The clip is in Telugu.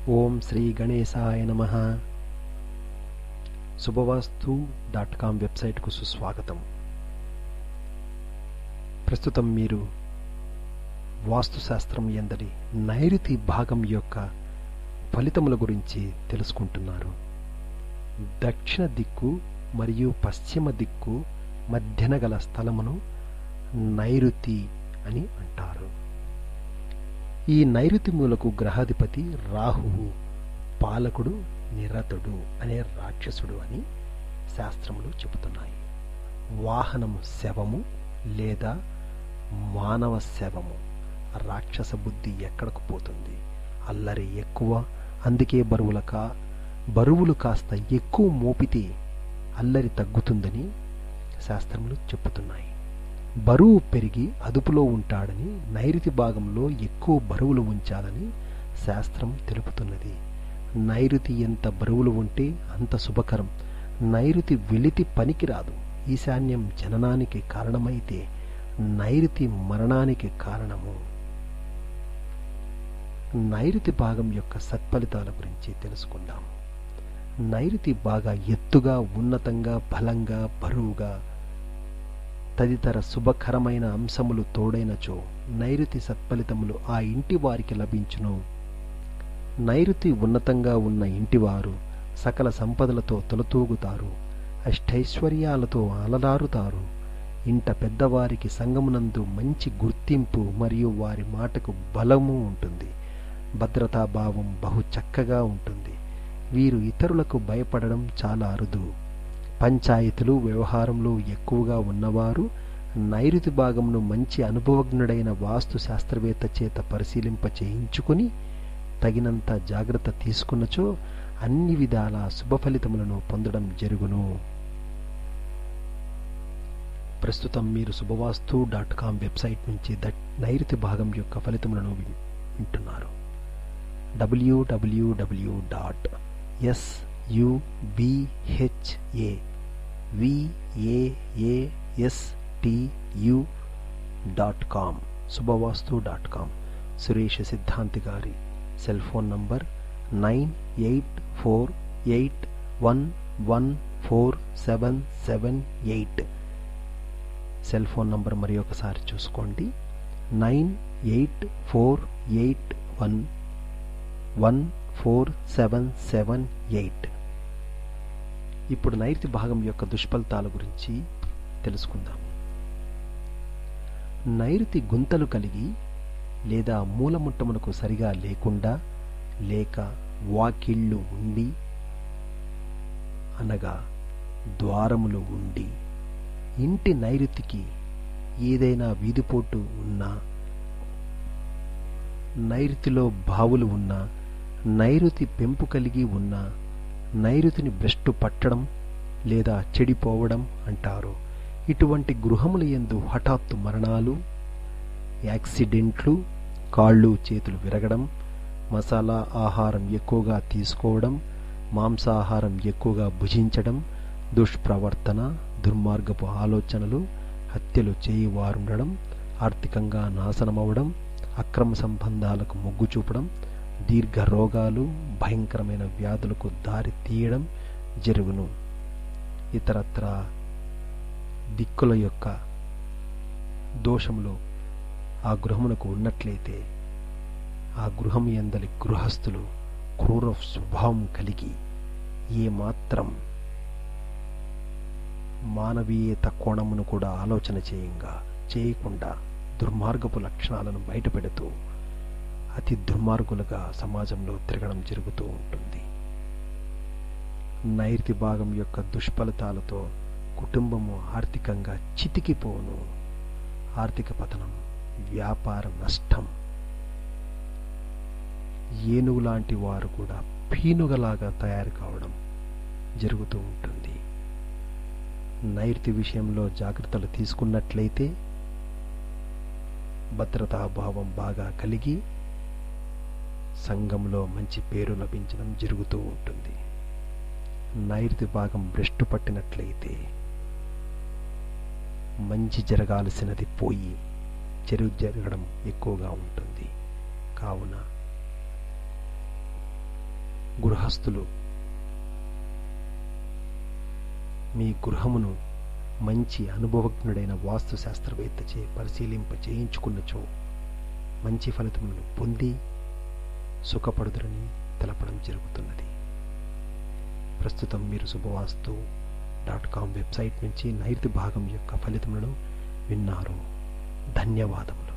ఓం శ్రీ గణేశాయ నమ శుభవాస్తు డాట్ కామ్ వెబ్సైట్కు సుస్వాగతం ప్రస్తుతం మీరు వాస్తుశాస్త్రం ఎందరి నైరుతి భాగం యొక్క ఫలితముల గురించి తెలుసుకుంటున్నారు దక్షిణ దిక్కు మరియు పశ్చిమ దిక్కు మధ్యన గల స్థలమును నైరుతి అని అంటారు ఈ నైరుతి మూలకు గ్రహాధిపతి రాహువు పాలకుడు నిరతుడు అనే రాక్షసుడు అని శాస్త్రములు చెబుతున్నాయి వాహనము శవము లేదా మానవ శవము రాక్షస బుద్ధి ఎక్కడకు పోతుంది అల్లరి ఎక్కువ అందుకే బరువుల కా బరువులు కాస్త ఎక్కువ మోపితే అల్లరి తగ్గుతుందని శాస్త్రములు చెప్పుతున్నాయి బరువు పెరిగి అదుపులో ఉంటాడని నైరుతి భాగంలో ఎక్కువ బరువులు ఉంచాలని శాస్త్రం తెలుపుతున్నది నైరుతి ఎంత బరువులు ఉంటే అంత శుభకరం నైరుతి వెలితి పనికిరాదు ఈశాన్యం జననానికి కారణమైతే నైరుతి మరణానికి కారణము నైరుతి భాగం యొక్క సత్ఫలితాల గురించి తెలుసుకుందాం నైరుతి బాగా ఎత్తుగా ఉన్నతంగా బలంగా బరువుగా తదితర శుభకరమైన అంశములు తోడైనచో నైరుతి సత్ఫలితములు ఆ ఇంటి వారికి లభించును నైరుతి ఉన్నతంగా ఉన్న ఇంటివారు సకల సంపదలతో తొలతూగుతారు అష్టైశ్వర్యాలతో అలలారుతారు ఇంట పెద్దవారికి సంగమునందు మంచి గుర్తింపు మరియు వారి మాటకు బలము ఉంటుంది భద్రతాభావం బహు చక్కగా ఉంటుంది వీరు ఇతరులకు భయపడడం చాలా అరుదు పంచాయతీలు వ్యవహారంలో ఎక్కువగా ఉన్నవారు నైరుతి భాగంను మంచి అనుభవజ్ఞుడైన వాస్తు శాస్త్రవేత్త చేత పరిశీలింప చేయించుకుని తగినంత జాగ్రత్త తీసుకున్నచో అన్ని విధాల శుభ ఫలితములను పొందడం జరుగును ప్రస్తుతం మీరు శుభవాస్తు డాట్ కామ్ వెబ్సైట్ నుంచి దట్ నైరుతి భాగం యొక్క ఫలితములను వింటున్నారు W W W dot S U B H A V A A S T U dot com Subhavastu dot com Suresha Siddhanti గారి cell phone number nine eight four eight one one four seven seven eight cell phone number మరి ఒకసారి చూసుకోండి nine eight four eight one one four seven seven eight ఇప్పుడు నైరుతి భాగం యొక్క దుష్ఫలితాల గురించి తెలుసుకుందాం నైరుతి గుంతలు కలిగి లేదా మూలముట్టమునకు సరిగా లేకుండా లేక వాకిళ్ళు ఉండి అనగా ద్వారములు ఉండి ఇంటి నైరుతికి ఏదైనా వీధిపోటు ఉన్నా నైరుతిలో బావులు ఉన్నా నైరుతి పెంపు కలిగి ఉన్న నైరుతిని భ్రష్టు పట్టడం లేదా చెడిపోవడం అంటారు ఇటువంటి గృహముల ఎందు హఠాత్తు మరణాలు యాక్సిడెంట్లు కాళ్ళు చేతులు విరగడం మసాలా ఆహారం ఎక్కువగా తీసుకోవడం మాంసాహారం ఎక్కువగా భుజించడం దుష్ప్రవర్తన దుర్మార్గపు ఆలోచనలు హత్యలు చేయువారుండడం ఆర్థికంగా నాశనమవడం అక్రమ సంబంధాలకు మొగ్గు చూపడం దీర్ఘ రోగాలు భయంకరమైన వ్యాధులకు దారి తీయడం జరుగును ఇతరత్ర దిక్కుల యొక్క దోషములు ఆ గృహమునకు ఉన్నట్లయితే ఆ గృహం ఎందలి గృహస్థులు క్రూర స్వభావం కలిగి ఏమాత్రం మానవీయత కోణమును కూడా ఆలోచన చేయంగా చేయకుండా దుర్మార్గపు లక్షణాలను బయటపెడుతూ అతి దుర్మార్గులుగా సమాజంలో తిరగడం జరుగుతూ ఉంటుంది నైరుతి భాగం యొక్క దుష్ఫలితాలతో కుటుంబము ఆర్థికంగా చితికిపోను ఆర్థిక పతనం వ్యాపార నష్టం ఏనుగు లాంటి వారు కూడా పీనుగలాగా తయారు కావడం జరుగుతూ ఉంటుంది నైరుతి విషయంలో జాగ్రత్తలు తీసుకున్నట్లయితే భద్రతాభావం బాగా కలిగి సంఘంలో మంచి పేరు లభించడం జరుగుతూ ఉంటుంది నైరుతి భాగం భ్రష్టు పట్టినట్లయితే మంచి జరగాల్సినది పోయి చెడు జరగడం ఎక్కువగా ఉంటుంది కావున గృహస్థులు మీ గృహమును మంచి అనుభవజ్ఞుడైన వాస్తు శాస్త్రవేత్తచే పరిశీలింప చేయించుకున్నచో మంచి ఫలితములను పొంది సుఖపడుదురని తెలపడం జరుగుతున్నది ప్రస్తుతం మీరు శుభవాస్తు డాట్ కామ్ వెబ్సైట్ నుంచి నైరుతి భాగం యొక్క ఫలితములను విన్నారు ధన్యవాదములు